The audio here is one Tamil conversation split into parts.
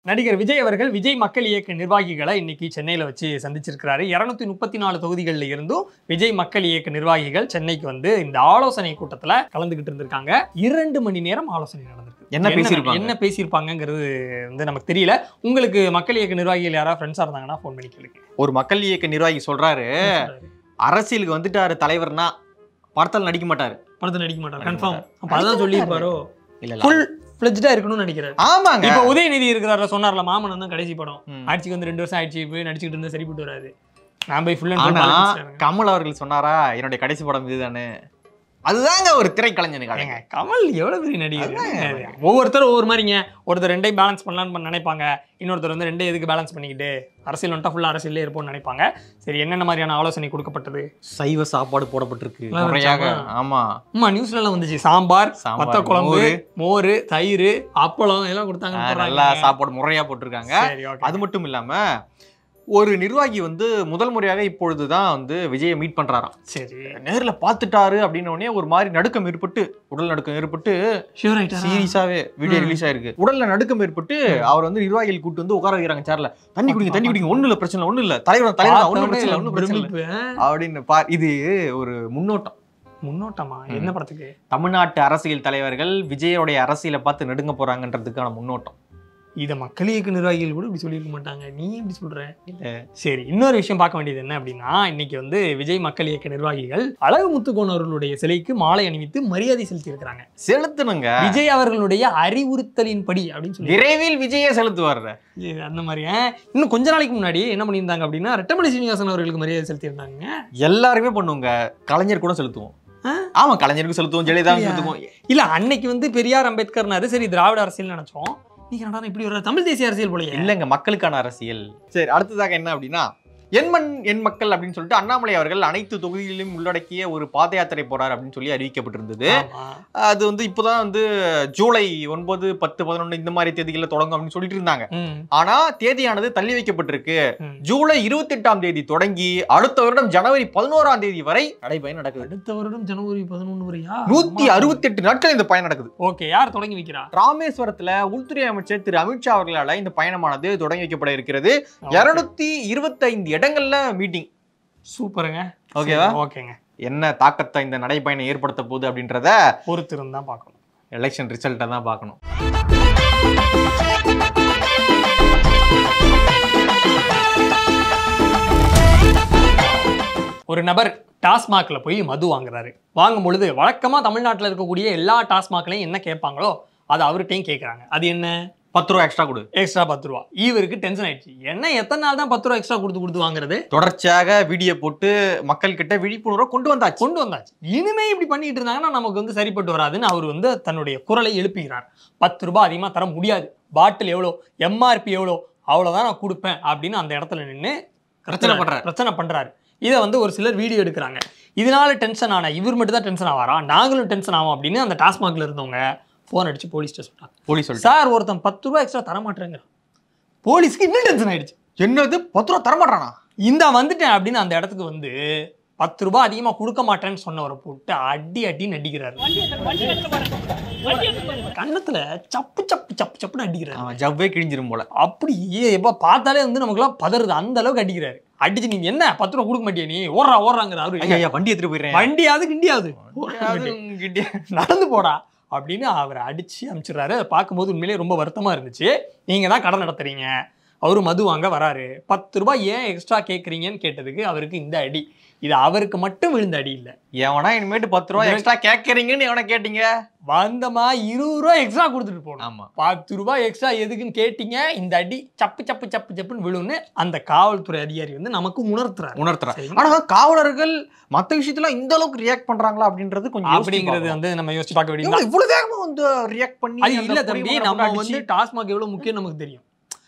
நடிகர் விஜய் அவர்கள் விஜய் மக்கள் இயக்க நிர்வாகிகளை இன்னைக்கு சென்னையில வச்சு சந்திச்சிருக்கிறாரு இருநூத்தி முப்பத்தி நாலு தொகுதிகளில் இருந்தும் விஜய் மக்கள் இயக்க நிர்வாகிகள் சென்னைக்கு வந்து இந்த ஆலோசனை கூட்டத்துல கலந்துகிட்டு இருந்திருக்காங்க இரண்டு மணி நேரம் ஆலோசனை நடந்திருக்கு என்ன பேசியிருப்பாங்க? என்ன பேசியிருப்பாங்கிறது வந்து நமக்கு தெரியல உங்களுக்கு மக்கள் இயக்க நிர்வாகிகள் யாராவது ஃப்ரெண்ட்ஸா இருந்தாங்கன்னா ஃபோன் பண்ணி கேளுங்க ஒரு மக்கள் இயக்க நிர்வாகி சொல்றாரு அரசியலுக்கு வந்துட்டாரு தலைவர்னா படத்தில் நடிக்க மாட்டாரு படத்தில் நடிக்க மாட்டார் நடிக்க கன்ஃபார்ம் மாட்டார். அப்ப அதான் சொல்லியிருப்பாரோ இல்ல இல்ல. ஃபுல் ஃபிளெஜ்டா இருக்கணும்னு நினைக்கிறாரு ஆமாங்க இப்ப உதயநிதி இருக்கிறார சொன்னார்ல மாமன் தான் கடைசி படம் ம். ஆட்சிக்கு வந்து ரெண்டு வருஷம் ஆயிடுச்சு போய் நடிச்சுக்கிட்டு இருந்தா சரிப்பட்டு வராது நான் போய் ஃபுல் ஆனா அண்ட் கமல் அவர்கள் சொன்னாரா என்னுடைய கடைசி படம் இதுதானே அதுதாங்க ஒரு திரைக்கலைஞனுக்கு ஏங்க, அழகு. கமல் எவ்வளவு பெரிய நடிகர் அதாங்க. ஒவ்வொருத்தரும் ஒவ்வொரு மாதிரிங்க ஒருத்தர் ரெண்டையும் பேலன்ஸ் பண்ணலாம்னு பண்ண நினைப்பாங்க இன்னொருத்தர் வந்து ரெண்டையும் எதுக்கு பேலன்ஸ் பண்ணிக்கிட்டு அரசியல் வந்துட்டா ஃபுல்லா அரசியலே இருப்போம்னு நினைப்பாங்க சரி என்னென்ன மாதிரியான ஆலோசனை கொடுக்கப்பட்டது சைவ சாப்பாடு போடப்பட்டிருக்கு எல்லாம் முறையாக வச்சாமா? ஆமா அம்மா நியூஸ்ல எல்லாம் வந்துச்சு சாம்பார் சாம்பார், வத்த குழம்பு மோரு. மோர் தயிர் அப்பளம் எல்லாம் கொடுத்தாங்க ஆ, நல்லா சாப்பாடு முறையா போட்டிருக்காங்க சரி ஓகே அது மட்டும் இல்லாம ஒரு நிர்வாகி வந்து முதல் முறையாக இப்பொழுதுதான் வந்து விஜயை மீட் பண்றாராம் சரி நேர்ல பார்த்துட்டாரு அப்படின்ன உடனே ஒரு மாதிரி நடுக்கம் ஏற்பட்டு உடல் நடுக்கம் ஏற்பட்டு ஷூர் ஆயிட்டா சீரியஸாவே வீடியோ ம். ரிலீஸ் ஆயிருக்கு உடல்ல நடுக்கம் ஏற்பட்டு அவர் வந்து நிர்வாகிகள் கூட்டு வந்து உட்கார வைக்கிறாங்க சேர்ல தண்ணி குடிங்க தண்ணி குடிங்க ஒண்ணு இல்ல பிரச்சனை இல்ல, ஒண்ணு இல்ல தலைவர் தலைவர் ஒண்ணு பிரச்சனை இல்ல ஒண்ணு பிரச்சனை இல்ல அப்படின்னு பா இது ஒரு முன்னோட்டம் முன்னோட்டமா ம். என்ன படத்துக்கு தமிழ்நாட்டு அரசியல் தலைவர்கள் விஜயோடைய அரசியலை பார்த்து நடுங்க போறாங்கன்றதுக்கான முன்னோட்டம் இத மக்கள் இயக்க நிர்வாகிகள் கூட இப்படி சொல்லியிருக்க மாட்டாங்க நீ எப்படி சொல்ற இல்ல சரி இன்னொரு விஷயம் பார்க்க வேண்டியது என்ன அப்படின்னா இன்னைக்கு வந்து விஜய் மக்கள் இயக்க நிர்வாகிகள் அழகு முத்துக்கோன் அவர்களுடைய சிலைக்கு மாலை அணிவித்து மரியாதை செலுத்தி இருக்கிறாங்க செலுத்தணுங்க விஜய் அவர்களுடைய அறிவுறுத்தலின்படி அப்படின்னு சொல்லி விரைவில் விஜயை செலுத்துவார் இது அந்த மாதிரி ஆ, இன்னும் கொஞ்ச நாளைக்கு முன்னாடி என்ன பண்ணியிருந்தாங்க அப்படின்னா ரெட்டமலை சீனிவாசன் அவர்களுக்கு மரியாதை செலுத்தி இருந்தாங்க எல்லாருமே பண்ணுவோங்க கலைஞர் கூட செலுத்துவோம் ஆ? ஆமா கலைஞருக்கு செலுத்துவோம் ஜெயலலிதா அப்படியா? செலுத்துவோம் இல்ல அன்னைக்கு வந்து பெரியார் அம்பேத்கர்னாரு சரி திராவிட அரசியல் நினைச்சோம் நீங்க என்னடா இப்படி ஒரு தமிழ் தேசிய அரசியல் போலயே இல்லைங்க மக்களுக்கான அரசியல் சரி அடுத்ததாக என்ன அப்படின்னா என் மண் என் மக்கள் அப்படின்னு சொல்லிட்டு அண்ணாமலை அவர்கள் அனைத்து தொகுதிகளிலும் உள்ளடக்கிய ஒரு பாத யாத்திரை போறார் அப்படின்னு சொல்லி அறிவிக்கப்பட்டிருந்தது ஆமா. அது வந்து இப்போதான் வந்து ஜூலை ஒன்பது பத்து பதினொன்று இந்த மாதிரி தேதிகளில் தொடங்கும் அப்படின்னு சொல்லிட்டு இருந்தாங்க ம், ஆனா தேதியானது தள்ளி வைக்கப்பட்டிருக்கு ம். ஜூலை இருபத்தி எட்டாம் தேதி தொடங்கி அடுத்த வருடம் ஜனவரி பதினோராம் தேதி வரை நடைபயணம் நடக்குது அடுத்த வருடம் ஜனவரி பதினொன்று வரையா நூத்தி அறுபத்தி எட்டு நாட்கள் இந்த பயணம் நடக்குது ஓகே யார் தொடங்கி வைக்கிறா ராமேஸ்வரத்துல உள்துறை அமைச்சர் திரு அமித்ஷா அவர்களால இந்த பயணமானது தொடங்கி வைக்கப்பட இருக்கிறது இருநூத்தி இருபத்தைந்து இடங்கள்ல மீட்டிங் சூப்பருங்க ஓகேவா சரி, ஓகேங்க என்ன தாக்கத்தை இந்த நடைப்பயணம் ஏற்படுத்த போகுது அப்படின்றத பொறுத்திருந்து தான் பார்க்கணும் எலெக்ஷன் ரிசல்ட்டை தான் பார்க்கணும் ஒரு நபர் டாஸ்மாக்ல போய் மது வாங்குறாரு வாங்கும் பொழுது வழக்கமா தமிழ்நாட்டுல இருக்கக்கூடிய எல்லா டாஸ்மாக்லையும் என்ன கேட்பாங்களோ அதை அவர்கிட்டயும் கேட்குறாங்க அது என்ன பத்து ரூபா எக்ஸ்ட்ரா கொடு எக்ஸ்ட்ரா பத்து ரூபா இவருக்கு டென்ஷன் ஆயிடுச்சு என்ன எத்தனை நாள் தான் பத்து ரூபா எக்ஸ்ட்ரா கொடுத்து கொடுத்து வாங்குறது தொடர்ச்சியாக வீடியோ போட்டு மக்கள் கிட்ட விழிப்புணர்வை கொண்டு வந்தாச்சு கொண்டு வந்தாச்சு இனிமே இப்படி பண்ணிட்டு இருந்தாங்கன்னா நமக்கு வந்து சரிப்பட்டு வராதுன்னு அவர் வந்து தன்னுடைய குரலை எழுப்புகிறார் பத்து ரூபாய் அதிகமாக தர முடியாது பாட்டில் எவ்வளோ எம்ஆர்பி எவ்வளோ அவ்வளோதான் நான் கொடுப்பேன் அப்படின்னு அந்த இடத்துல நின்று பிரச்சனை பண்றாரு. பிரச்சனை பண்றாரு இதை வந்து ஒரு சிலர் வீடியோ எடுக்கிறாங்க இதனால டென்ஷன் ஆன இவர் மட்டும் தான் டென்ஷன் ஆவாரா நாங்களும் டென்ஷன் ஆவோம் அப்படின்னு அந்த டாஸ்மாக்ல இருந்தவங்க ஃபோன் அடிச்சு போலீஸ்ட்ட சொல்றாங்க போலீஸ் சொல்லிட்டு சார் ஒருத்தன் பத்து ரூபாய் எக்ஸ்ட்ரா தர மாட்டேங்கிறான் போலீஸ்க்கு இன்னும் டென்ஷன் ஆயிடுச்சு என்னது பத்து ரூபா தரமாட்டானா இந்த வந்துட்டேன் அப்படின்னு அந்த இடத்துக்கு வந்து பத்து ரூபாய் அதிகமா கொடுக்க மாட்டேன்னு சொன்னவரை போட்டு அடி அடி நடிக்கிறாரு கண்ணத்துல சப்பு சப்பு சப்பு சப்புன்னு அடிக்கிறாரு அவன் ஜவ்வே கிழிஞ்சிரும் போல அப்படி எப்ப பார்த்தாலே வந்து நமக்குலாம் பதறுது அந்த அளவுக்கு அடிக்கிறாரு அடிச்சு நீங்க என்ன பத்து ரூபா கொடுக்க மாட்டியா நீ ஓடுறா ஓடுறாங்கிற அவரு ஐயா ஐயா வண்டி எடுத்துட்டு போயிடுறேன் வண்டியாவது கிண்டியாவது வண்டியாவது உங்ககிட்ட- நடந்து போடா அப்படின்னு அவரை அடிச்சு அனுப்பிச்சிடுறாரு அதை பார்க்கும்போது உண்மையிலேயே ரொம்ப வருத்தமா இருந்துச்சு நீங்க தான் கடை நடத்துறீங்க அவரு மது வாங்க வராரு பத்து ரூபாய் ஏன் எக்ஸ்ட்ரா கேட்குறீங்கன்னு கேட்டதுக்கு அவருக்கு இந்த அடி இது அவருக்கு மட்டும் விழுந்த அடி இல்லை எவனா இனிமேட்டு பத்து ரூபா எக்ஸ்ட்ரா கேட்கறீங்கன்னு எவனா கேட்டீங்க வந்தமா இருபது ரூபாய் எக்ஸ்ட்ரா கொடுத்துட்டு போகணும் ஆமா பத்து ரூபாய் எக்ஸ்ட்ரா எதுக்குன்னு கேட்டீங்க இந்த அடி சப்பு சப்பு சப்பு சப்புன்னு விழுன்னு அந்த காவல்துறை அதிகாரி வந்து நமக்கு உணர்த்துறாரு உணர்த்துறேன் சரிங்களா? ஆனா காவலர்கள் மத்த விஷயத்துல இந்த அளவுக்கு ரியாக்ட் பண்றாங்களா அப்படின்றது கொஞ்சம் யோசிச்சு அப்படிங்கிறது பார்க்கணும். வந்து நம்ம யோசிச்சு பார்க்க வேண்டியது இவங்க இவ்வளவு வேகமா வந்து ரியாக்ட் பண்ணி அது அந்த இல்ல பொறி தம்பி மகனை நம்ம போட்டு வந்து அடிச்சு- டாஸ்மாக் எவ்வளவு முக்கியம் நமக்கு தெரியும்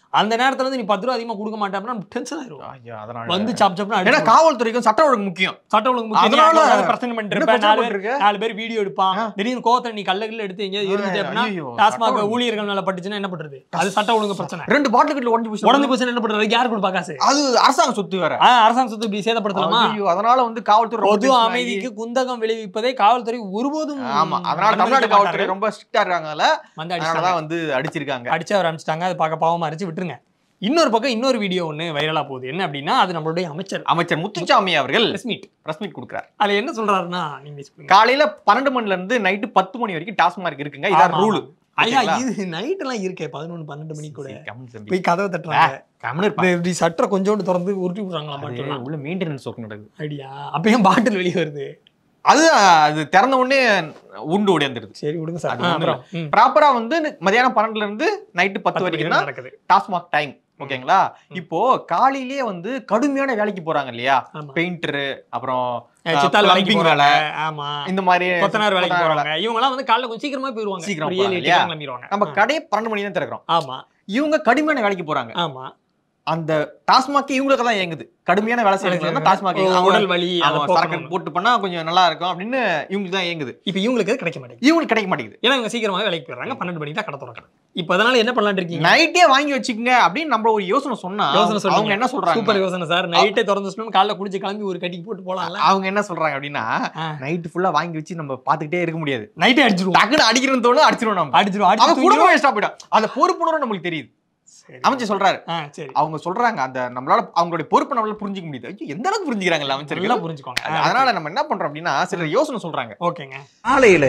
அந்த நேரத்துல வந்து நீ பத்து ரூபா அதிகமா கொடுக்க மாட்டே அப்படின்னா டென்ஷன் ஆயிரும் ஐயா, அதனால வந்து சாப் சாப்னு ஏன்னா அடிச்சு காவல்துறைக்கும் சட்ட ஒழுங்கு முக்கியம் சட்டம் ஒழுங்கு முக்கியம். நீ அதனால- அங்க உட்கார்ந்து பிரச்சனை பண்ணிட்டு என்ன இருப்ப. பிரச்சனை நாலு பேர் பண்ணிருக்க? நாலு பேர் வீடியோ எடுப்பான் ஆ. திடீர்னு கோவத்துல நீ கல்ல கில்ல எடுத்து எங்கேயாவது எரிஞ்சிச்சு அப்படின்னா ஐயோ, டாஸ்மாக் சட்டம் ஊழியர்கள் மேல பட்டுச்சுன்னா என்ன பண்றது அது சட்ட ஒழுங்கு பிரச்சனை ரெண்டு பாட்டில் கட்டில உடஞ்சு போச்சு உடஞ்சு போச்சு என்ன பண்றது யாரு கொடுப்பா காசு அது அரசாங்க சொத்து வேற ஆ, அரசாங்க சொத்து இப்படி சேதப்படுத்தலாமா ஐயோ, அதனால வந்து காவல்துறை ரொம்ப பொது tension ஆகி- அமைதிக்கு குந்தகம் விளைவிப்பதை காவல்துறை ஒருபோதும் ஆமா அதனால தமிழ்நாடு அனுமதிக்க காவல்துறை மாட்டாரு. ரொம்ப ஸ்ட்ரிக்டா இருக்காங்க அதுல வந்து அடிச்சாங்க அதனாலதான் வந்து அடிச்சிருக்காங்க அடிச்சு அவர் அனுப்பிச்சிட்டாங்க அது பார்க்க பாவமா அடிச்சு விட்டுருங்க இன்னொரு பக்கம் இன்னொரு வீடியோ ஒண்ணு வைரலா போகுது என்ன அப்படின்னா அது நம்மளுடைய அமைச்சர் அமைச்சர் முத்துச்சாமி அவர்கள் பிரஸ் மீட் பிரஸ் மீட் கொடுக்குறாரு அதுல என்ன சொல்றாருன்னா நீங்க சொல்லுங்க. காலையில பன்னெண்டு மணில இருந்து நைட்டு பத்து மணி வரைக்கும் டாஸ்மார்க் இருக்குங்க இதான் ஆமா, ரூல் ஆமா. ஐயா இது நைட் எல்லாம் இருக்கே பதினொன்று பன்னெண்டு மணி கூட தம்பி போய் கதவை தட்டுறாங்க கம்முனு இருப்பா. இந்த இப்படி சட்டரை கொஞ்சோண்டு திறந்து உருட்டி விடுறாங்களா அது மட்டும் உள்ள மெயின்டெனன்ஸ் ஒர்க் நடக்குது ஐடியா அப்ப ஏன் பாட்டில் வெளியே வருது அது அது திறந்த உடனே உண்டு ஓடியாந்துருது சரி விடுங்க சார் அது ஆ, ஒண்ணும் அப்புறம் ம். ப்ராப்பரா வந்து மதியானம் பன்னெண்டுல இருந்து நைட்டு பத்து பத்து வரைக்கும் மணிக்கு தான் நடக்குது டாஸ்மாக் டைம் ஓகேங்களா ம். இப்போ காலையிலேயே வந்து கடுமையான வேலைக்கு போறாங்க இல்லையா ஆமா பெயிண்டர் அப்புறம் அஹ் சித்தாள் வேலைக்கு plumbing போறாங்க வேலை. ஆமா இந்த மாதிரி கொத்தனார் வேலைக்கு கொத்தனார் வேலை. போறாங்க இவங்க எல்லாம் வந்து காலைல கொஞ்சம் சீக்கிரமா போயிருவாங்க சீக்கிரம் ஒரு ஏழு போறாங்க எட்டு இல்லையா? கிளம்பிடுவாங்க நம்ம கடையை பன்னெண்டு மணி தான் திறக்கிறோம் ஆமா இவங்க கடுமையான வேலைக்கு போறாங்க ஆமா அந்த டாஸ்மாக் இவங்களுக்கு தான் இயங்குது கடுமையான வேலை செய்யறவங்க டாஸ்மாக் ஓ, உடல் வலி அதை அவங்க போக்கணும். சரக்கு போட்டு பண்ணா கொஞ்சம் நல்லா இருக்கும் அப்படின்னு இவங்களுக்கு தான் இயங்குது இப்ப இவங்களுக்கு அது கிடைக்க மாட்டேங்குது இவங்களுக்கு கிடைக்க மாட்டேங்குது ஏன்னா இவங்க சீக்கிரமாவே வேலைக்கு போயிடுறாங்க பன்னெண்டு மணிக்கு தான் கடை திறக்கிறாங்க இப்ப அதனால என்ன பண்ணலாம்னு இருக்கீங்க நைட்டே வாங்கி வச்சுக்கங்க அப்படின்னு நம்ம ஒரு யோசனை சொன்னா யோசனை சொல்லுங்க. அவங்க என்ன சொல்றாங்க சூப்பர் யோசனை சார் நைட்டே திறந்து வச்சுட்டு காலைல குடிச்சு கிளம்பி ஒரு கட்டிக்கு போட்டு போலாம்ல அவங்க என்ன சொல்றாங்க அப்படின்னா ஆ. நைட் ஃபுல்லா வாங்கி வச்சு நம்ம பாத்துக்கிட்டே இருக்க முடியாது நைட்டே அடிச்சிருவோம் டக்குன்னு அடிக்கிறோம் தோணும் அடிச்சிருவோம் நம்ம அடிச்சிருவோம் அவன் அடிச்சு குடும்பம் வேஸ்டா போயிடும் அந்த பொறுப்புணர்வு நம்மளுக்கு தெரியுது சரி. அமைச்சர் சொல்றாரு ஆ, சரி அவங்க சொல்றாங்க அந்த நம்மளால அவங்களுடைய பொறுப்பை நம்மளால புரிஞ்சுக்க முடியுது ஐயோ, எந்த அளவுக்கு புரிஞ்சுக்கிறாங்கல்ல நல்லா அமைச்சர்கள் புரிஞ்சுக்கோங்க அது- அதனால நம்ம என்ன பண்றோம் அப்படின்னா சில யோசனை சொல்றாங்க ஓகேங்க காலையில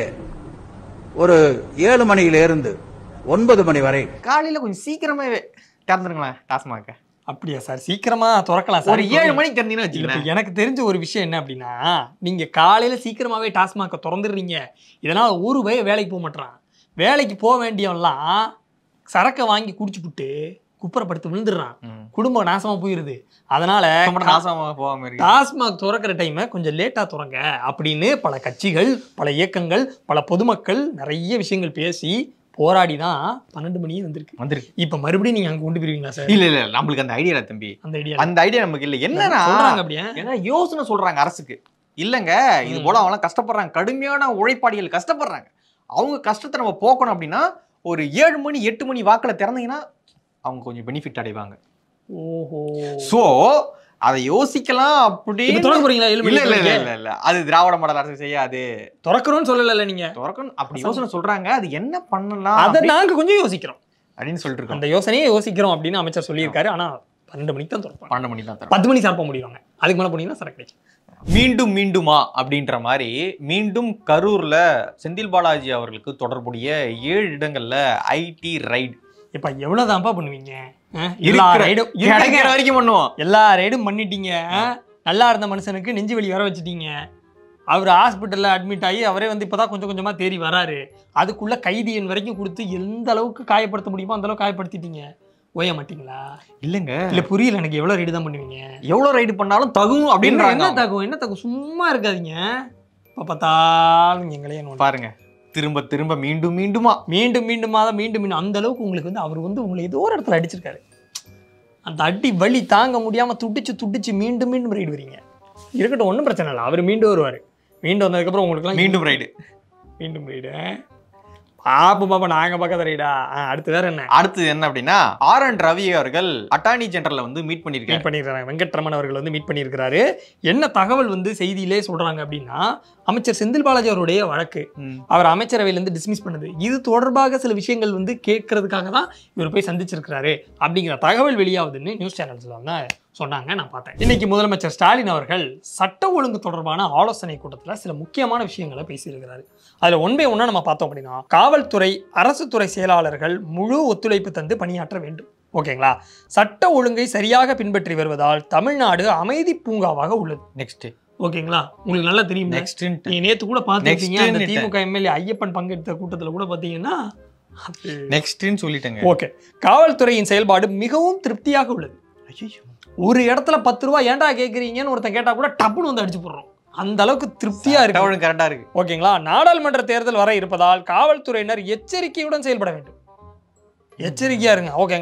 ஒரு ஏழு மணியில இருந்து ஒன்பது மணி வரை காலையில கொஞ்சம் சீக்கிரமே திறந்துருங்களேன் டாஸ்மாக அப்படியா சார் சீக்கிரமா திறக்கலாம் சார் ஒரு ஏழு மணிக்கு திறந்தீங்கன்னு இல்ல, வச்சுக்கோங்க இப்ப எனக்கு தெரிஞ்ச ஒரு விஷயம் என்ன அப்படின்னா நீங்க காலையில சீக்கிரமாவே டாஸ்மாக திறந்துடுறீங்க இதனால ஒரு பய வேலைக்கு போக மாட்டான் வேலைக்கு போக வேண்டியவன்லாம் சரக்கை வாங்கி குடிச்சுப்புட்டு குப்புறப்படுத்து விழுந்துடுறான் ம். குடும்பம் நாசமா போயிருது அதனால ரொம்ப நாசமா போகாம இருக்கு டாஸ்மாக் திறக்கிற டைமை கொஞ்சம் லேட்டா திறங்க அப்படின்னு பல கட்சிகள் பல இயக்கங்கள் பல பொதுமக்கள் நிறைய விஷயங்கள் பேசி போராடி தான் பன்னெண்டு மணியே வந்திருக்கு வந்திருக்கு இப்ப மறுபடியும் நீங்க அங்க கொண்டு போயிருவீங்களா சார் இல்ல இல்ல நம்மளுக்கு அந்த ஐடியா தம்பி அந்த ஐடியா அந்த ஐடியா நமக்கு இல்ல என்னன்னா சொல்றாங்க அப்படியே ஏன்னா யோசனை சொல்றாங்க அரசுக்கு இல்லங்க இது போல அவங்களாம் கஷ்டப்படுறாங்க கடுமையான உழைப்பாளிகள் கஷ்டப்படுறாங்க அவங்க கஷ்டத்தை நம்ம போக்கணும் அப்படின்னா ஒரு ஏழு மணி எட்டு மணி வாக்குல திறந்தீங்கன்னா அவங்க கொஞ்சம் பெனிஃபிட் அடைவாங்க ஓஹோ சோ அதை யோசிக்கலாம் இப்ப அப்படின்னு திறக்க போறீங்களா ஏழு இல்ல இல்ல மணிக்கு இல்ல இல்ல இல்ல அது திராவிட மாடல் அரசு செய்யாது திறக்கிறோம்னு சொல்லல நீங்க திறக்கணும் அப்படி யோசனை சொல்றாங்க அது என்ன பண்ணலாம் அதை அப்படி- நாங்க கொஞ்சம் யோசிக்கிறோம் அப்படின்னு சொல்லிட்டு இருக்கோம் அந்த யோசனையே யோசிக்கிறோம் அப்படின்னு அமைச்சர் சொல்லியிருக்காரு ஆனா பன்னெண்டு மணிக்கு தான் திறப்பாங்க பன்னெண்டு மணி தான் பத்து மணி சாப்பிட முடியுவாங்க அதுக்கு மேல போனீங்கன்னா சரக்கு கிடைக்கும் மீண்டும் மீண்டுமா அப்படின்ற மாதிரி மீண்டும் கரூர்ல செந்தில் பாலாஜி அவர்களுக்கு தொடர்புடைய ஏழு இடங்கள்ல ஐடி ரைடு இப்ப எவ்வளவுதான்ப்பா பண்ணுவீங்க ஆ? எல்லா இருக்கிற- ரைடும் கிடைக்கிற வரைக்கும் பண்ணுவோம் எல்லா ரைடும் பண்ணிட்டீங்க ஆ? நல்லா இருந்த மனுஷனுக்கு நெஞ்சு வலி வர வச்சுட்டீங்க அவர் ஹாஸ்பிட்டல்ல அட்மிட் ஆகி அவரே வந்து இப்பதான் கொஞ்சம் கொஞ்சமா தேறி வராரு அதுக்குள்ள கைதி எண் வரைக்கும் கொடுத்து எந்த அளவுக்கு காயப்படுத்த முடியுமோ அந்த அளவுக்கு காயப்படுத்திட்டீங்க ஓய மாட்டீங்களா இல்லங்க இல்ல புரியல எனக்கு எவ்வளவு ரைடு தான் பண்ணுவீங்க எவ்வளவு ரைடு பண்ணாலும் தகும் என்ன அப்படின்றாங்க என்ன அவங்க. தகும் என்ன தகும் சும்மா இருக்காதீங்க இப்ப பார்த்தாலும் எங்களே நோண்டி- பாருங்க திரும்ப திரும்ப மீண்டும் மீண்டுமா மீண்டும் மீண்டும் தான் மீண்டும் மீண்டும் அந்த அளவுக்கு உங்களுக்கு வந்து அவர் வந்து உங்களை ஏதோ ஒரு இடத்துல அடிச்சிருக்காரு அந்த அடி வலி தாங்க முடியாம துடிச்சு துடிச்சு மீண்டும் மீண்டும் ரைடு வரீங்க இருக்கட்டும் ஒன்றும் பிரச்சனை இல்லை அவர் மீண்டும் வருவார் மீண்டும் வந்ததுக்கப்புறம் உங்களுக்குலாம் மீண்டும் ரைடு மீண்டும் ரைடு பாப்போம் பாப்பா நாங்க பார்க்காத ரைடா அடுத்து வேற என்ன அடுத்து என்ன அப்படின்னா ஆர் என் ரவி அவர்கள் அட்டார்னி ஜெனரல்ல வந்து மீட் மீட் பண்ணிருக்காரு பண்ணியிருக்காங்க வெங்கட்ரமன் அவர்கள் வந்து மீட் பண்ணியிருக்கிறாரு என்ன தகவல் வந்து செய்தியிலே சொல்றாங்க அப்படின்னா அமைச்சர் செந்தில் பாலாஜி அவருடைய வழக்கு ம். அவர் அமைச்சரவையிலிருந்து டிஸ்மிஸ் பண்ணுது இது தொடர்பாக சில விஷயங்கள் வந்து கேட்கறதுக்காக தான் இவர் போய் சந்திச்சிருக்கிறாரு அப்படிங்கிற தகவல் வெளியாகுதுன்னு நியூஸ் சேனல்ஸ்ல வந்து சொன்னாங்க நான் பார்த்தேன் இன்னைக்கு முதலமைச்சர் ஸ்டாலின் அவர்கள் சட்ட ஒழுங்கு தொடர்பான ஆலோசனை கூட்டத்துல சில முக்கியமான விஷயங்களை பேசியிருக்கிறாரு அதுல ஒன் பை ஒன்னா நம்ம பார்த்தோம் அப்படின்னா காவல்துறை அரசு துறை செயலாளர்கள் முழு ஒத்துழைப்பு தந்து பணியாற்ற வேண்டும் ஓகேங்களா சட்ட ஒழுங்கை சரியாக பின்பற்றி வருவதால் தமிழ்நாடு அமைதி பூங்காவாக உள்ளது நெக்ஸ்ட் ஓகேங்களா உங்களுக்கு நல்லா தெரியும் நெக்ஸ்ட் நீங்க நேத்து கூட பார்த்திருக்கீங்க Next அந்த ன்னுட்டேன். திமுக எம்எல்ஏ ஐயப்பன் பங்கெடுத்த கூட்டத்துல கூட பாத்தீங்கன்னா அது நெக்ஸ்ட்னு சொல்லிட்டேங்க ஓகே காவல்துறையின் செயல்பாடு மிகவும் திருப்தியாக உள்ளது ஐயோ ஒரு இடத்துல பத்து ரூபாய் ஏன்டா கேக்குறீங்கன்னு ஒருத்தன் கேட்டா கூட டப்புன்னு வந்து அடிச்சு போடுறோம் அந்த அளவுக்கு திருப்தியா இருக்கு தகவல் கரெக்டா இருக்கு ஓகேங்களா நாடாளுமன்ற தேர்தல் வர இருப்பதால் காவல்துறையினர் எச்சரிக்கையுடன் செயல்பட வேண்டும் எச்சரிக்கையா இருங்க ஓகேங்களா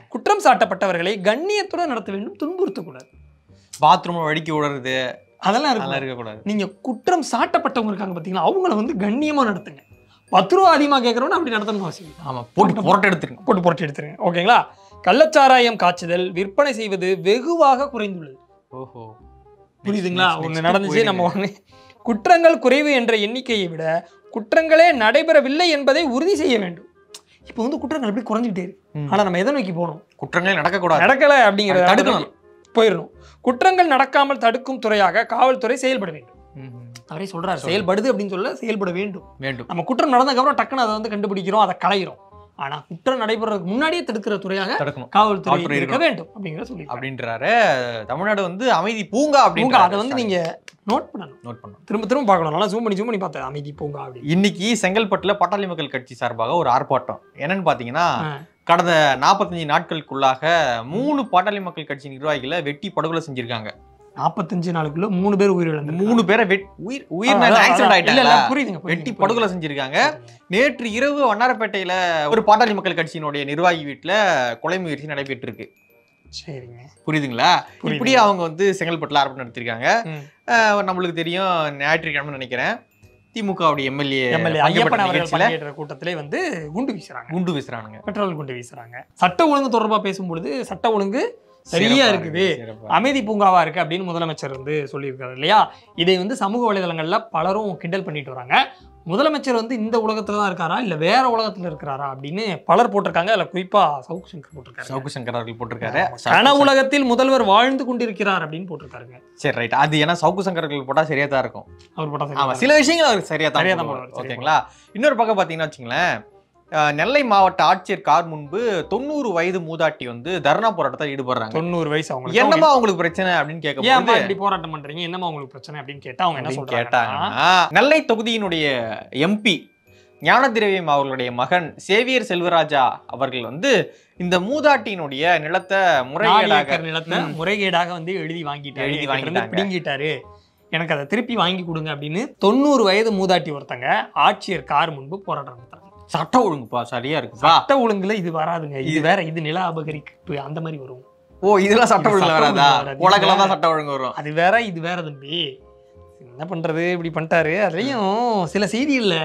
குற்றம் சாட்டப்பட்டவர்களை கண்ணியத்துடன் நடத்த வேண்டும் துன்புறுத்தக்கூடாது பாத்ரூம் வடிக்க விடுறது அதெல்லாம் அதெல்லாம் இருக்கு இருக்கக்கூடாது நீங்க குற்றம் சாட்டப்பட்டவங்க இருக்காங்க பாத்தீங்களா அவங்கள வந்து கண்ணியமா நடத்துங்க பத்து ரூபா அதிகமா கேட்கறவன அப்படி நடத்தணும் அவசியம் இல்லை. ஆமா போட்டு புரட்ட எடுத்துருங்க போட்டு புரட்டி எடுத்துருங்க ஓகேங்களா கள்ளச்சாராயம் காய்ச்சுதல் விற்பனை செய்வது வெகுவாக குறைந்துள்ளது ஓஹோ புரியுதுங்களா Next, ஒண்ணு next நடந்துச்சு போயிடுங்க. நம்ம ஒண்ணு குற்றங்கள் குறைவு என்ற எண்ணிக்கையை விட குற்றங்களே நடைபெறவில்லை என்பதை உறுதி செய்ய வேண்டும் இப்போ வந்து குற்றங்கள் எப்படி குறைஞ்சிக்கிட்டே இருக்கு ம். ஆனா நம்ம எதை நோக்கி போகணும் குற்றங்களே நடக்கக்கூடாது நடக்கல அப்படிங்கிறத அதை தடுக்கணும். போயிடணும் குற்றங்கள் நடக்காமல் தடுக்கும் துறையாக காவல்துறை செயல்பட வேண்டும் ம்ஹும். அவரே சொல்றாரு சொல்லுங்க. செயல்படுது அப்படின்னு சொல்ல செயல்பட வேண்டும் வேண்டும் நம்ம குற்றம் நடந்ததுக்கப்புறம் டக்குன்னு அதை வந்து கண்டுபிடிக்கிறோம் அதை களையிறோம் ஆனா குற்றம் நடைபெறதுக்கு முன்னாடியே தடுக்கிற துறையாக தடுக்கணும் காவல்துறை காவல்துறை இருக்க வேண்டும் அப்படிங்கிற சொல்லி அப்படின்றாரு தமிழ்நாடு வந்து அமைதி பூங்கா பூங்கா அப்படின்னு அதை வந்து நீங்க நோட் பண்ணணும் நோட் பண்ணணும் திரும்ப திரும்ப பார்க்கணும் நல்லா ஜூம் பண்ணி ஜூம் பண்ணி பார்த்தேன் அமைதி பூங்கா அப்படின்னு இன்னைக்கு செங்கல்பட்டுல பாட்டாளி மக்கள் கட்சி சார்பாக ஒரு ஆர்ப்பாட்டம் என்னன்னு பாத்தீங்கன்னா ஆ. கடந்த நாற்பத்தஞ்சு நாட்களுக்குள்ளாக மூணு பாட்டாளி மக்கள் கட்சி நிர்வாகிகளை வெட்டி படுகொலை செஞ்சிருக்காங்க நாற்பத்தஞ்சு நாளுக்குள்ள மூணு பேர் உயிரிழந்து மூணு பேரை வெட்- உயிர் உயிர் இல்ல ஆக்சிடென்ட் இல்ல ஆயிட்டாங்க புரியுதுங்க வெட்டி புரியுதுங்க, படுகொலை செஞ்சிருக்காங்க நேற்று இரவு வண்ணாரப்பேட்டையில ஒரு பாட்டாளி மக்கள் கட்சியினுடைய நிர்வாகி வீட்டுல கொலை முயற்சி நடைபெற்று இருக்கு சரிங்க புரியுதுங்களா புரியுது. இப்படி அவங்க வந்து செங்கல்பட்டுல ஆர்ப்பாட்டம் நடத்திருக்காங்க ம். அஹ் நம்மளுக்கு தெரியும் ஞாயிற்றுக்கிழமை நினைக்கிறேன் திமுகவுடைய எம்எல்ஏ எம்எல்ஏ ஐயப்பன் அவர்கள் நிகழ்ச்சியில பங்கேற்ற கூட்டத்திலே வந்து குண்டு வீசுறாங்க குண்டு வீசுறானுங்க பெட்ரோல் குண்டு வீசுறாங்க சட்ட ஒழுங்கு தொடர்பா பேசும்பொழுது சட்ட ஒழுங்கு சரியா சிறப்பா இருக்குது இருக்கு, சிறப்பா. அமைதி பூங்காவா இருக்கு அப்படின்னு முதலமைச்சர் வந்து சொல்லியிருக்காரு இல்லையா இதை வந்து சமூக வலைதளங்கள்ல பலரும் கிண்டல் பண்ணிட்டு வராங்க முதலமைச்சர் வந்து இந்த உலகத்துல தான் இருக்காரா இல்ல வேற உலகத்துல இருக்கிறாரா அப்படின்னு பலர் போட்டிருக்காங்க அதுல குறிப்பா சவுக் சங்கர் போட்டிருக்காரு சவுக்கு சங்கர் அவர்கள் போட்டிருக்காரு கன உலகத்தில் முதல்வர் வாழ்ந்து கொண்டிருக்கிறார் அப்படின்னு போட்டிருக்காருங்க சரி ரைட் அது ஏன்னா சவுக்கு சங்கர் அவர்கள் போட்டா சரியா தான் இருக்கும் அவர் போட்டா ஆமா சரி. சில விஷயங்கள் அவருக்கு சரியா தான் சரியா தான் போடுவார். போடுவார், சரியா ஓகேங்களா இன்னொரு பக்கம் பாத்தீங்கன்னா வச்சுங்களேன் அஹ், நெல்லை மாவட்ட ஆட்சியர் கார் முன்பு தொண்ணூறு வயது மூதாட்டி வந்து தர்ணா போராட்டத்தில் ஈடுபடுறாங்க தொண்ணூறு வயசு அவங்களுக்கு என்னமா உங்களுக்கு பிரச்சனை அப்படின்னு ஏன்மா கேட்கும்போது இப்படி போராட்டம் பண்றீங்க என்னமா உங்களுக்கு பிரச்சனை அப்படின்னு கேட்டா அவங்க என்ன அப்படின்னு சொல்றாங்க கேட்டாங்கன்னா நெல்லை தொகுதியினுடைய எம்பி ஞானதிரவியம் அவர்களுடைய மகன் சேவியர் செல்வராஜா அவர்கள் வந்து இந்த மூதாட்டியினுடைய நிலத்தை முறைகேடாக நிலத்தை ம். முறைகேடாக வந்து எழுதி வாங்கிட்டாரு எழுதி என்கிட்ட இருந்து வாங்கிட்டாங்க. பிடுங்கிட்டாரு எனக்கு அதை திருப்பி வாங்கி கொடுங்க அப்படின்னு தொண்ணூறு வயது மூதாட்டி ஒருத்தங்க ஆட்சியர் கார் முன்பு போராட்டம் நடத்துறாங்க சட்ட ஒழுங்குப்பா சரியா இருக்குப்பா சட்ட ஒழுங்குல இது வராதுங்க இது வேற இது நில அபகரிப்பு அந்த மாதிரி வரும் ஓ இதெல்லாம் சட்ட இது ஒழுங்கு சட்ட வராதா ஒழுங்கு வராது. உலகெல்லாம் தான் சட்ட ஒழுங்கு வரும் அது வேற இது வேற தம்பி என்ன பண்றது இப்படி பண்ணிட்டாரு அதுலயும் சில செய்திகள்ல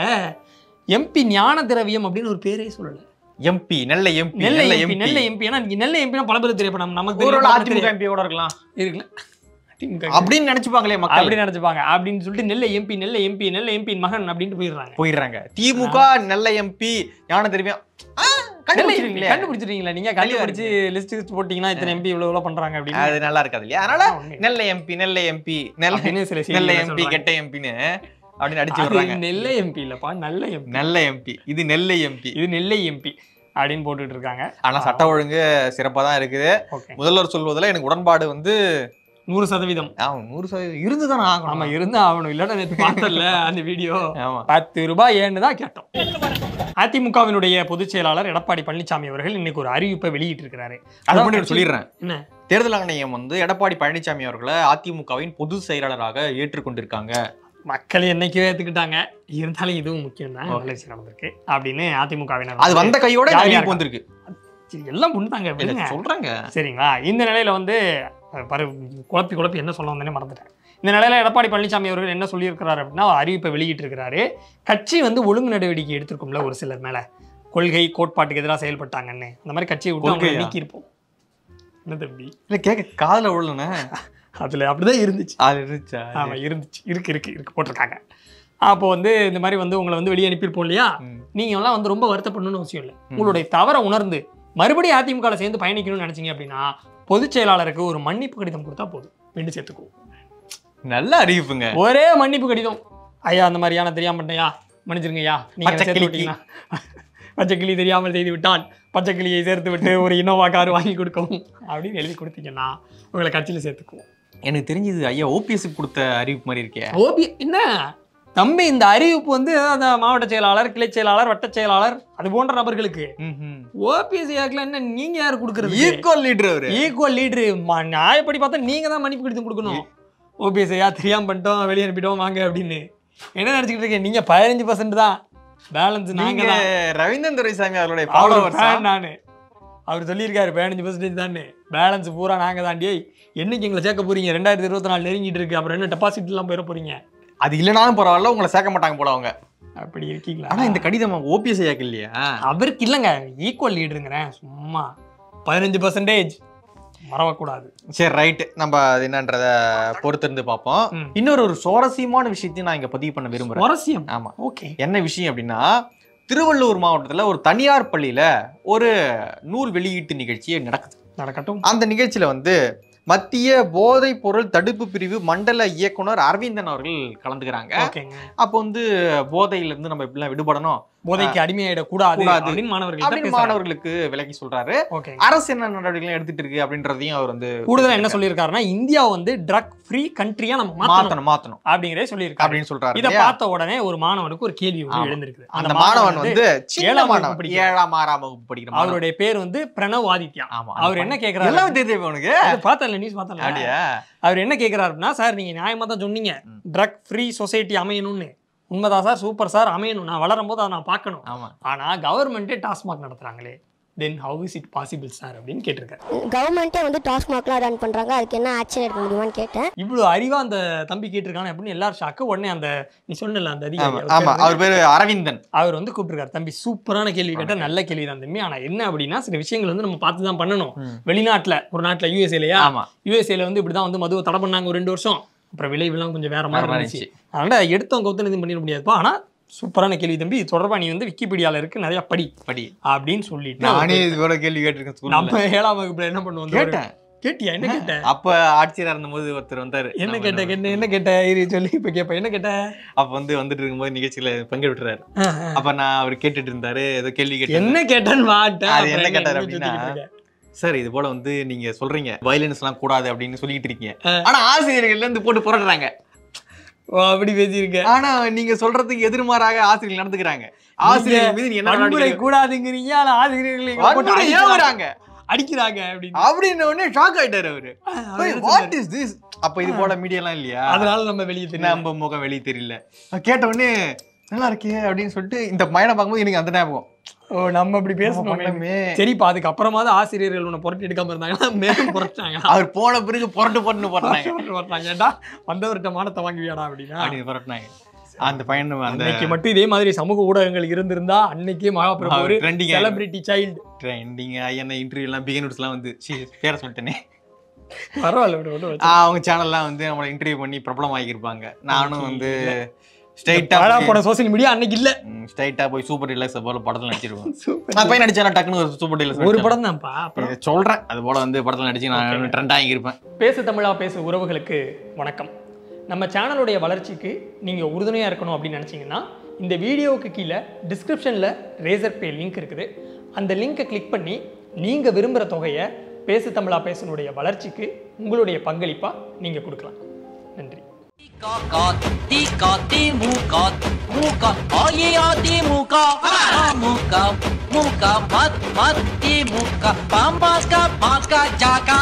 எம்பி ஞான திரவியம் அப்படின்னு ஒரு பேரே சொல்லல MP Nellai MP Nellai Nellai MP MP Nellai MP ஏன்னா நீங்க நெல்லை எம்பினா பல பேர் தெரியும் இப்ப நம்ம- நமக்கு ஒரு தெரியும், அதிமுக தெரியும். எம்பி கூட இருக்கலாம் இருக்குல்ல அதிமுக அப்படின்னு நினைச்சுப்பாங்களே மக்கள் அப்படி நினைச்சுப்பாங்க அப்படின்னு சொல்லிட்டு Nellai MP Nellai MP Nellai MP மகன் அப்படின்ட்டு போயிடுறாங்க போயிடுறாங்க திமுக நெல்லை எம்பி ஞான தெரிவியம் நெல்லை MP கண்டுபிடிச்சிட்டீங்களா நீங்க கண்டுபிடிச்சு லிஸ்ட் லிஸ்ட் போட்டீங்கன்னா இத்தனை எம்பி இவ்வளவு இவ்வளவு பண்றாங்க அப்படின்னு அது நல்லா இருக்காது இல்லையா அதனால அதான் உண்மை. நெல்லை எம்பி நெல்லை எம்பி நெல்லை அப்படின்னு சில நெல்லை செய்திகள் எம்பி சொல்றாங்க. கெட்ட எம்பின்னு அப்படின்னு அடிச்சு அது விடுறாங்க நெல்லை எம்பி இல்லப்பா நல்ல எம்பி நெல்லை எம்பி இது நெல்லை எம்பி இது நெல்லை எம்பி அப்படின்னு போட்டுட்டு இருக்காங்க ஆனா சட்ட ஒழுங்கு சிறப்பா தான் இருக்குது ஓகே முதல்வர் சொல்வதில் எனக்கு உடன்பாடு வந்து நூறு சதவீதம் ஆ, நூறு சதவீதம் இருந்துதான் ஆமா ஆகணும் இருந்து ஆகணும் இல்லன்னா நேத்து பார்த்தல அந்த வீடியோ ஆமா பத்து ரூபாய் ஏன்னு தான் கேட்டோம் அதிமுகவினுடைய பொதுச் செயலாளர் எடப்பாடி பழனிசாமி அவர்கள் இன்னைக்கு ஒரு அறிவிப்பை வெளியிட்டு இருக்கிறாரு அதை மட்டும் நான் சொல்லிடுறேன் என்ன தேர்தல் ஆணையம் வந்து எடப்பாடி பழனிசாமி அவர்களை அதிமுகவின் பொதுச் செயலாளராக ஏற்றுக்கொண்டிருக்காங்க மக்கள் என்னைக்கோ ஏத்துக்கிட்டாங்க இருந்தாலும் இதுவும் முக்கியம் தான் நல்ல விஷயம் நடந்திருக்கு அப்படின்னு அதிமுகவினர் அது வந்த கையோட இந்த ஜாலியா அறிவிப்பு வந்திருக்கு சரி, எல்லாம் முன்னாங்க இல்ல, சொல்றாங்க சரிங்களா இந்த நிலையில வந்து அஹ், பரு குழப்பி குழப்பி என்ன சொல்ல வந்தேனே மறந்துட்டேன் இந்த நிலையில எடப்பாடி பழனிசாமி அவர்கள் என்ன சொல்லியிருக்கிறாரு அப்படின்னா ஒரு அறிவிப்பை வெளியிட்டு இருக்கிறாரு கட்சி வந்து ஒழுங்கு நடவடிக்கை எடுத்திருக்கும்ல ஒரு சிலர் மேல கொள்கை கோட்பாட்டுக்கு எதிராக செயல்பட்டாங்கன்னு அந்த மாதிரி கட்சியை விட்டு அவங்க கொள்கையா? நீக்கியிருப்போம் என்ன தம்பி இல்ல கேட்க காதுல விழலண்ணே அதுல அப்படிதான் இருந்துச்சு அது இருந்துச்சா ஆமா இருந்துச்சு இருக்கு இருக்கு இருக்கு போட்டிருக்காங்க அப்போ வந்து இந்த மாதிரி வந்து உங்களை வந்து வெளியே அனுப்பியிருப்போம் இல்லையா ம். நீங்க எல்லாம் வந்து ரொம்ப வருத்தப்படணும்னு அவசியம் இல்லை உங்களுடைய தவறை உணர்ந்து மறுபடியும் அதிமுக சேர்ந்து பயணிக்கணும்னு நினைச்சீங்க அப்படின்னா பொதுச் செயலாளருக்கு ஒரு மன்னிப்பு கடிதம் கொடுத்தா போதும் மீண்டும் சேர்த்துக்குவோம் நல்ல அறிவிப்புங்க ஒரே மன்னிப்பு கடிதம் ஐயா அந்த மாதிரியான தெரியாம பண்ணியா மன்னிச்சிருங்கய்யா நீங்க பச்சை சேர்த்து கிளிக்கு. விட்டீங்கன்னா பச்சை கிளி தெரியாமல் செய்து விட்டான் பச்சை கிளியை சேர்த்து விட்டு ஒரு இனோவா கார் வாங்கி கொடுக்கவும் அப்படின்னு எழுதி கொடுத்தீங்கன்னா உங்களை கட்சியில சேர்த்துக்குவோம் எனக்கு தெரிஞ்சது ஐயா ஓபிஎஸ் கொடுத்த அறிவிப்பு மாதிரி இருக்கே ஓபி என்ன தம்பி இந்த அறிவிப்பு வந்து அந்த மாவட்ட செயலாளர் கிளை செயலாளர் வட்ட செயலாளர் அது போன்ற நபர்களுக்கு ஓபிஎஸ் ஏக்கல என்ன நீங்க யாரு கொடுக்கறது ஈக்குவல் லீடர் அவரு ஈக்குவல் லீடரு நியாயப்படி பார்த்தா நீங்க தான் மன்னிப்பு கடிதம் கொடுக்கணும் ஓபிஎஸ் ஐயா தெரியாம பண்ணிட்டோம் வெளியே அனுப்பிட்டோம் வாங்க அப்படின்னு என்ன நினைச்சுக்கிட்டு இருக்கீங்க நீங்க பதினஞ்சு பர்சன்ட் தான் பேலன்ஸ் நாங்க நீங்க தான் ரவீந்திரன் துரைசாமி அவருடைய அவ்வளவு ஃபாலோவர்ஸ் fan நானு அவர் சொல்லியிருக்காரு பதினஞ்சு பர்சன்டேஜ் தானே பேலன்ஸ் பூரா நாங்கள் தாண்டி என்னைக்கு எங்களை சேர்க்க போறீங்க ரெண்டாயிரத்தி இருபத்தி நாலு நெருங்கிட்டு இருக்கு அப்புறம் என்ன டெபாசிட் எல்லாம் போயிட போறீங்க அது இல்லைனாலும் பரவாயில்ல உங்களை சேர்க்க மாட்டாங்க போல அவங்க அப்படி இருக்கீங்களா ஆனா இந்த கடிதம் ஓபிஎஸ் ஐயாக்கு இல்லையா அவருக்கு இல்லைங்க ஈக்குவல் லீடுங்கிறேன் சும்மா பதினஞ்சு பர்சன்டேஜ் மறவக்கூடாது சரி ரைட் நம்ம அது என்னன்றத பொறுத்திருந்து பார்ப்போம் ம். இன்னொரு ஒரு சுவாரஸ்யமான விஷயத்தையும் நான் இங்க பதிவு பண்ண விரும்புறேன் சுவாரஸ்யம் ஆமா ஓகே என்ன விஷயம் அப்படின்னா திருவள்ளூர் மாவட்டத்துல ஒரு தனியார் பள்ளியில ஒரு நூல் வெளியீட்டு நிகழ்ச்சி நடக்குது நடக்கட்டும் அந்த நிகழ்ச்சியில வந்து மத்திய போதைப் பொருள் தடுப்பு பிரிவு மண்டல இயக்குனர் அரவிந்தன் அவர்கள் கலந்துக்கிறாங்க ஓகேங்க அப்போ வந்து போதையில இருந்து நம்ம எப்படிலாம் விடுபடணும் போதைக்கு அடிமையாயிடக் கூடாது கூடாது. அப்படின்னு மாணவர்கள் அப்படின்னு மாணவர்களுக்கு விளக்கி சொல்றாரு ஓகே அரசு என்ன நடவடிக்கைகள் எடுத்துட்டு இருக்கு அப்படின்றதையும் அவர் வந்து கூடுதலா என்ன சொல்லியிருக்காருன்னா இந்தியா வந்து ட்ரக் ஃப்ரீ கண்ட்ரியா நம்ம மாத்தணும் மாத்தணும் மாத்தணும் அப்படிங்கறதே சொல்லியிருக்காரு அப்படின்னு சொல்றாரு இத இல்லையா? பார்த்த உடனே ஒரு மாணவனுக்கு ஒரு கேள்வி வந்து ஆமா. எழுந்திருக்குது அந்த மாணவன் வந்து சின்ன ஏழாம் வகுப்பு மாணவன் படிக்கிறான். ஏழாம் ஆறாம் வகுப்பு படிக்கிற மாணவன் அவருடைய பேர் வந்து பிரணவ் ஆதித்யா ஆமா அவர் என்ன கேக்குறாரு எல்லாமே தெரியும் உனக்கு பார்த்தல நியூஸ் பார்த்தல அப்படியா அவர் என்ன கேக்குறாரு அப்படின்னா சார் நீங்க நியாயமா தான் சொன்னீங்க ம். ட்ரக் ஃப்ரீ சொசைட்டி அமையணும்னு உண்மைதான் சார் சூப்பர் சார் அமையணும் நான் வளரும் போது அதை நான் பார்க்கணும் ஆமா ஆனா கவர்மெண்ட்டே டாஸ்மாக் நடத்துறாங்களே then how is it possible sir அப்படின்னு கேட்டிருக்காரு கவர்மெண்ட்டே வந்து டாஸ்மாக்லாம் ரன் பண்ணுறாங்க அதுக்கு என்ன ஆக்ஷன் எடுக்க முடியுமான்னு கேட்டேன் இவ்வளவு அறிவா அந்த தம்பி கேட்டிருக்காங்க அப்படின்னு எல்லாரும் ஷாக்கு உடனே அந்த நீ சொன்னல அந்த அதிகாரி ஆமா அவர் ஆமா பேரு அவர் பேரு அரவிந்தன் அவர் வந்து கூப்பிட்டுருக்காரு தம்பி சூப்பரான கேள்வி கேட்டா நல்ல கேள்வி தான் தம்பி ஆனா என்ன அப்படின்னா சில விஷயங்கள் வந்து நம்ம பார்த்து தான் பண்ணணும் ம். வெளிநாட்டுல ஒரு நாட்டுல யூஎஸ்ஏலையா ஆமா யூஎஸ்ஏல வந்து இப்படிதான் வந்து மதுவை தடை பண்ணாங்க ஒரு ரெண்டு வருஷம் அப்புறம் விளைவுலாம் கொஞ்சம் வேற வேற மாதிரி மாதிரி இருந்துச்சு அதனால எடுத்தவங்க கவுத்து எதுவும் பண்ணிட முடியாதுப்பா ஆனா சூப்பரான கேள்வி தம்பி இது தொடர்பா நீ வந்து விக்கிபீடியால இருக்கு நிறைய படி படி அப்படின்னு சொல்லிட்டு நானே இது போல கேள்வி கேட்டிருக்கேன் ஸ்கூல்ல நம்ம ஏழாம் வகுப்புல என்ன பண்ணுவோம் கேட்டேன் கேட்டியா என்ன கேட்ட அப்ப ஆட்சியரா இருந்தபோது ஒருத்தர் வந்தாரு என்ன நம்ம கேட்ட கேட்ட என்ன கேட்ட இரு சொல்லி இப்ப கேப்ப என்ன கேட்ட அப்ப வந்து வந்துட்டு இருக்கும்போது நிகழ்ச்சியில பங்கெடுத்துறாரு ஆ, ஆ. அப்ப நான் அவர் கேட்டுட்டு இருந்தாரு ஏதோ கேள்வி கேட்டு என்ன கேட்டேன்னு வாட்டேன் அது என்ன அப்புறம் கேட்டாரு இன்னும் அப்படின்னா, சுத்திக்கிட்டு இருக்க. சார் இது போல வந்து நீங்க சொல்றீங்க வயலன்ஸ் எல்லாம் கூடாது அப்படின்னு சொல்லிட்டு இருக்கீங்க ஆ. ஆனா ஆசிரியர்கள் இருந்து போட்டு புரட்டுறாங்க ஓ அப்படி பேசியிருக்க ஆனா நீங்க சொல்றதுக்கு எதிர்மாறாக ஆசிரியர்கள் நடந்துக்கிறாங்க ஆசிரியர்கள் மீது நீ என்ன வன்முறை நடவடிக்கை கூடாதுங்கிறீங்க ஆனா ஆசிரியர்களை இங்க போட்டு வன்முறை அடிக்கிறாங்க. ஏவுறாங்க அடிக்கிறாங்க அப்படின்னு அப்படின்னு உடனே ஷாக் ஆயிட்டாரு அவரு அவர் என்ன வாட் இஸ் திஸ் அப்ப இது போல மீடியா எல்லாம் இல்லையா அதனால நம்ம வெளியே தெரியும் நம்ம முகம் வெளியே தெரியல கேட்ட உடனே நல்லா இருக்கே அப்படின்னு சொல்லிட்டு இந்த மயனை பார்க்கும்போது எனக்கு அந்த ஞாபகம் ஓ நம்ம அப்படி நம்ம பேசணும் பண்ணமே. சரிப்பா அதுக்கு அப்புறமாவது ஆசிரியர்கள் உன்னை புரட்டி எடுக்காம இருந்தாங்கன்னா மேலும் புரட்டாங்க அவர் போன பிறகு புரட்டு புரட்டு போட்டாங்க புரட்டாங்க ஏன்டா வந்தவர்கிட்ட மானத்தை வாங்குவியாடா அப்படின்னா அப்படின்னு புரட்டினாங்க அந்த பையன் அந்த அன்னைக்கு மட்டும் இதே மாதிரி சமூக ஊடகங்கள் இருந்திருந்தா அன்னைக்கே மகாபிரபு ஒரு ட்ரெண்டிங் செலிபிரிட்டி சைல்டு ட்ரெண்டிங் என்ன இன்டர்வியூ எல்லாம் பிகினர்ஸ் எல்லாம் வந்து சீ, பேரை சொல்லிட்டேனே பரவாயில்ல விடு, விடு, விடு. ஆஹ் அவங்க சேனல்லாம் வந்து நம்மளை இன்டர்வியூ பண்ணி பிரபலம் ஆகியிருப்பாங்க நானும் வந்து ஸ்ட்ரைட்டா பாழா போன சோசியல் மீடியா அன்னைக்கு இல்ல ஸ்ட்ரைட்டா போய் சூப்பர் டீலக்ஸ் போல படத்துல நடிச்சிருக்கோம் Super. நான் போய் நடிச்சா டக்குனு ஒரு சூப்பர் டீலக்ஸ் ஒரு படம் தான்ப்பா அப்புறம் சொல்றேன் அது போல வந்து படத்துல நடிச்சு நான் ட்ரெண்ட் ஆகியிருப்பேன் பேசு தமிழா பேசு உறவுகளுக்கு வணக்கம் நம்ம சேனலுடைய வளர்ச்சிக்கு நீங்கள் உறுதுணையாக இருக்கணும் அப்படின்னு நினச்சிங்கன்னா இந்த வீடியோவுக்கு கீழே டிஸ்கிரிப்ஷனில் ரேசர் பே லிங்க் இருக்குது அந்த லிங்கை கிளிக் பண்ணி நீங்கள் விரும்புகிற தொகையை பேசு தமிழா பேசனுடைய வளர்ச்சிக்கு உங்களுடைய பங்களிப்பாக நீங்கள் கொடுக்கலாம் நன்றி Tika timuka, muka, oye timuka, muka, muka, mat, mat, timuka, pambaska, maska, jaka,